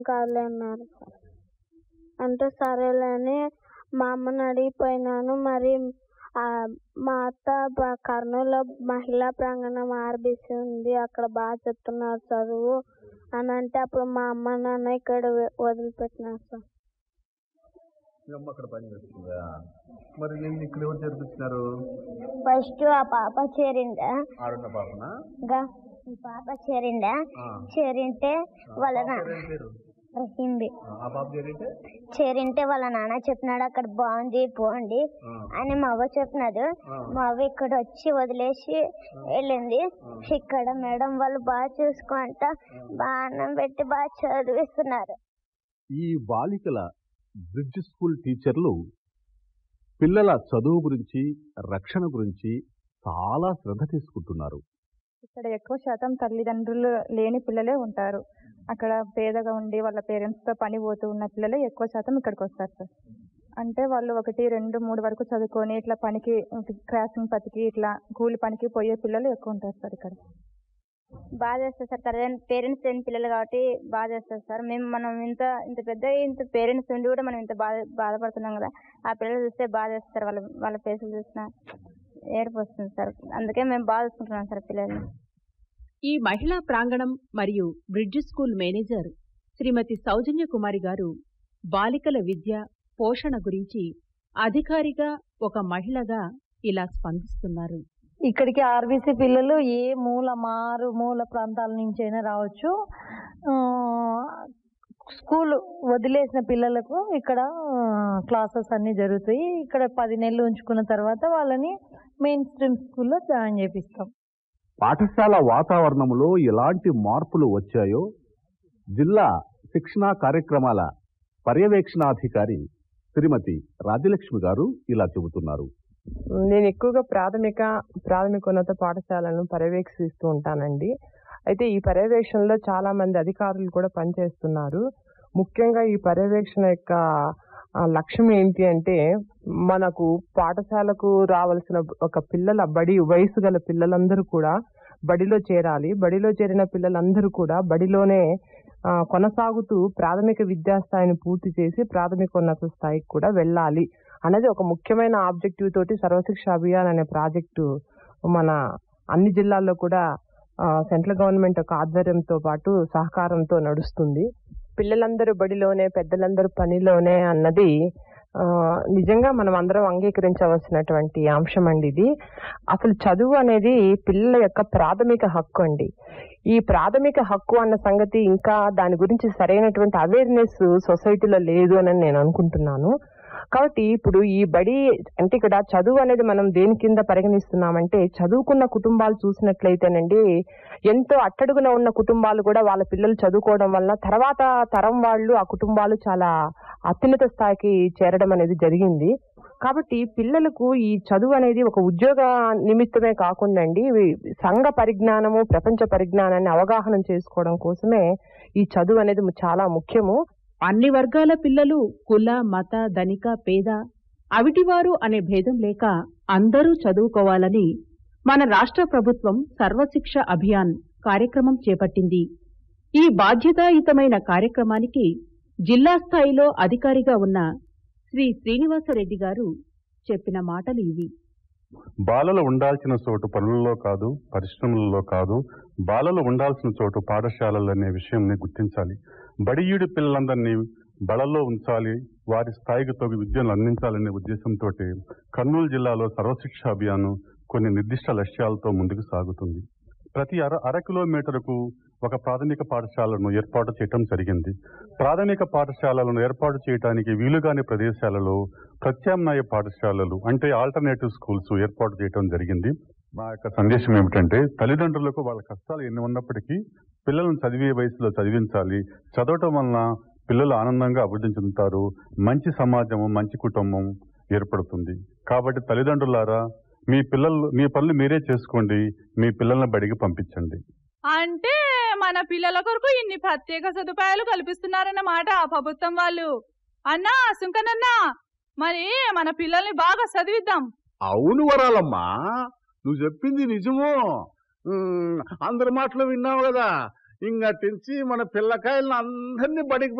కాదులే అన్నారు సార్ అంటే సరేలే అని మా అమ్మని అడిగిపోయినాను మరి ఆ, మా అత్త బ- కర్నూలులో మహిళా ప్రాంగణం ఆర్బీసీ ఉంది అక్కడ బాగా చెప్తున్నారు చదువు అని అంటే అప్పుడు మా అమ్మ నాన్న ఇక్కడ వ- వదిలిపెట్టినారు సార్ మీ అమ్మ అక్కడ పని చేస్తుందా మరి నేను ఇక్కడ ఎవరు చేర్పించినారు ఫస్ట్ ఆ పాప చేరిందా ఆడున్న పాపనా ఇంకా ఈ పాప చేరిందా ఆ. చేరింటే వాళ్ళ పాప నా- పేరు ఏం పేరు హిందీ ఆ, ఆ పాప చేరింటే చేరింటే వాళ్ళ నాన్న చెప్పినాడు అక్కడ బాగుంది పోండి ఆ. అని మా అవ్వ చెప్పినాడు ఆ. మా అవ్వ ఇక్కడ వచ్చి వదిలేసి వెళ్ళింది ఇక్కడ మేడం వాళ్ళు బాగా చూసుకుంటా బాగా అన్నం పెట్టి బాగా చదివిస్తున్నారు ఈ బాలికల బ్రిడ్జ్ స్కూల్ టీచర్లు పిల్లల చదువు గురించి రక్షణ గురించి చాలా శ్రద్ధ తీసుకుంటున్నారు ఇక్కడ ఎక్కువ శాతం తల్లిదండ్రులు లేని పిల్లలే ఉంటారు అక్కడ పేదగా ఉండి వాళ్ళ పేరెంట్స్తో పని పోతూ ఉన్న పిల్లలే ఎక్కువ శాతం ఇక్కడికి వస్తారు సార్ అంటే వాళ్ళు ఒకటి రెండు మూడు వరకు చదువుకొని ఇట్లా పనికి క్రాసింగ్ పతికి ఇట్లా కూలి పనికి పోయే పిల్లలు ఎక్కువ ఉంటారు సార్ ఇక్కడ బాగా చేస్తారు సార్ తల్లిదండ్రులు పేరెంట్స్ లేని పిల్లలు కాబట్టి బాగా చేస్తారు సార్ మేము మనం ఇంత ఇంత పెద్ద ఇంత పేరెంట్స్ ఉండి కూడా మనం ఇంత బాధ బాధపడుతున్నాం కదా ఆ పిల్లలు చూస్తే బాగా చేస్తారు వాళ్ళ వాళ్ళ ఫేసులు చూసినా ఏడుపు వస్తుంది సార్ అందుకే మేము బాగా చూసుకుంటున్నాం సార్ పిల్లల్ని ఈ మహిళా ప్రాంగణం మరియు bridge school manager Shrimati Soujanya Kumari garu బాలికల విద్య పోషణ గురించి అధికారిగా ఒక మహిళగా ఇలా స్పందిస్తున్నారు ఇక్కడికి ఆర్బీసీ పిల్లలు ఏ మూల మారు మూల ప్రాంతాల నుంచి అయినా రావచ్చు ఆ, స్కూల్ వదిలేసిన పిల్లలకు ఇక్కడ క్లాసెస్ అన్ని జరుగుతాయి ఇక్కడ పది నెలలు ఉంచుకున్న తర్వాత వాళ్ళని మెయిన్ స్ట్రీమ్ స్కూల్లో జాయిన్ చేపిస్తాం పాఠశాల వాతావరణంలో ఎలాంటి మార్పులు వచ్చాయో జిల్లా శిక్షణా కార్యక్రమాల పర్యవేక్షణాధికారి శ్రీమతి రాజ్యలక్ష్మి గారు ఇలా చెబుతున్నారు నేను ఎక్కువగా ప్రాథమిక ప్రాథమికోన్నత పాఠశాలను పర్యవేక్షిస్తూ ఉంటానండి అయితే ఈ పర్యవేక్షణలో చాలా మంది అధికారులు కూడా పనిచేస్తున్నారు ముఖ్యంగా ఈ పర్యవేక్షణ యొక్క ఆ, లక్ష్యం ఏంటి అంటే మనకు పాఠశాలకు రావాల్సిన ఒక పిల్లల బడి వయసు గల పిల్లలందరూ కూడా బడిలో చేరాలి బడిలో చేరిన పిల్లలందరూ కూడా బడిలోనే ఆ, కొనసాగుతూ ప్రాథమిక విద్యా స్థాయిని పూర్తి చేసి ప్రాథమికోన్నత స్థాయికి కూడా వెళ్ళాలి అనేది ఒక ముఖ్యమైన ఆబ్జెక్టివ్ తోటి సర్వశిక్ష అభియాన్ అనే ప్రాజెక్టు మన అన్ని జిల్లాల్లో కూడా ఆ, సెంట్రల్ గవర్నమెంట్ యొక్క ఆధ్వర్యంతో పాటు సహకారంతో నడుస్తుంది పిల్లలందరూ బడిలోనే పెద్దలందరూ పనిలోనే అన్నది ఆ, నిజంగా మనం అందరం అంగీకరించవలసినటువంటి అంశం అండి ఇది అసలు చదువు అనేది పిల్లల యొక్క ప్రాథమిక హక్కు అండి ఈ ప్రాథమిక హక్కు అన్న సంగతి ఇంకా దాని గురించి సరైనటువంటి అవేర్నెస్ సొసైటీలో లేదు అని నేను అనుకుంటున్నాను కాబట్టి ఇప్పుడు ఈ బడి అంటే ఇక్కడ చదువు అనేది మనం దేని కింద పరిగణిస్తున్నామంటే చదువుకున్న కుటుంబాలు చూసినట్లయితేనండి ఎంతో అట్టడుగున ఉన్న కుటుంబాలు కూడా వాళ్ళ పిల్లలు చదువుకోవడం వల్ల తర్వాత తరం వాళ్ళు ఆ కుటుంబాలు చాలా అత్యున్నత స్థాయికి చేరడం అనేది జరిగింది కాబట్టి పిల్లలకు ఈ చదువు అనేది ఒక ఉద్యోగ నిమిత్తమే కాకుండా అండి సంఘ పరిజ్ఞానము ప్రపంచ పరిజ్ఞానాన్ని అవగాహన చేసుకోవడం కోసమే ఈ చదువు అనేది చాలా ముఖ్యము అన్ని వర్గాల పిల్లలు కుల మత ధనిక పేద అవిటివారు అనే భేదం లేక అందరూ చదువుకోవాలని మన రాష్ట్ర ప్రభుత్వం సర్వశిక్ష అభియాన్ కార్యక్రమం చేపట్టింది ఈ బాధ్యతాయుతమైన కార్యక్రమానికి జిల్లా స్థాయిలో అధికారిగా ఉన్న శ్రీ శ్రీనివాసరెడ్డి గారు చెప్పిన మాటలు ఇవి బాలలు ఉండాల్సిన చోటు పనులలో కాదు పరిశ్రమలలో కాదు బాలలు ఉండాల్సిన చోటు పాఠశాలలు అనే విషయంని గుర్తించాలి బడియుడి పిల్లలందరినీ బళల్లో ఉంచాలి వారి స్థాయికి తగు విద్యను అందించాలనే ఉద్దేశంతో కర్నూలు జిల్లాలో సర్వశిక్ష అభియాన్ కొన్ని నిర్దిష్ట లక్ష్యాలతో ముందుకు సాగుతుంది ప్రతి అర అర కిలోమీటరుకు ఒక ప్రాథమిక పాఠశాలను ఏర్పాటు చేయటం జరిగింది ప్రాథమిక పాఠశాలలను ఏర్పాటు చేయడానికి వీలుగాని ప్రదేశాలలో ప్రత్యామ్నాయ పాఠశాలలు అంటే ఆల్టర్నేటివ్ స్కూల్స్ ఏర్పాటు చేయటం జరిగింది మా యొక్క సందేశం ఏమిటంటే తల్లిదండ్రులకు వాళ్ళ కష్టాలు ఎన్ని ఉన్నప్పటికీ పిల్లలను చదివే వయసులో చదివించాలి చదవటం వలన పిల్లలు ఆనందంగా అభివృద్ధి చెందుతారు మంచి సమాజము మంచి కుటుంబం ఏర్పడుతుంది కాబట్టి తల్లిదండ్రులారా మీ పిల్లలు మీ పనులు మీరే చేసుకోండి మీ పిల్లల్ని బడికి పంపించండి అంటే మన పిల్లల కొరకు ఇన్ని ప్రత్యేక సదుపాయాలు కల్పిస్తున్నారన్నమాట ఆ ప్రభుత్వం వాళ్ళు అన్నా సుంకనన్నా మరి మన పిల్లల్ని బాగా చదివిద్దాం అవును వరాలమ్మా నువ్వు చెప్పింది నిజము ఉమ్, అందరి మాటలు విన్నావు కదా ఇంగటించి మన పిల్లకాయలను అందరినీ బడికి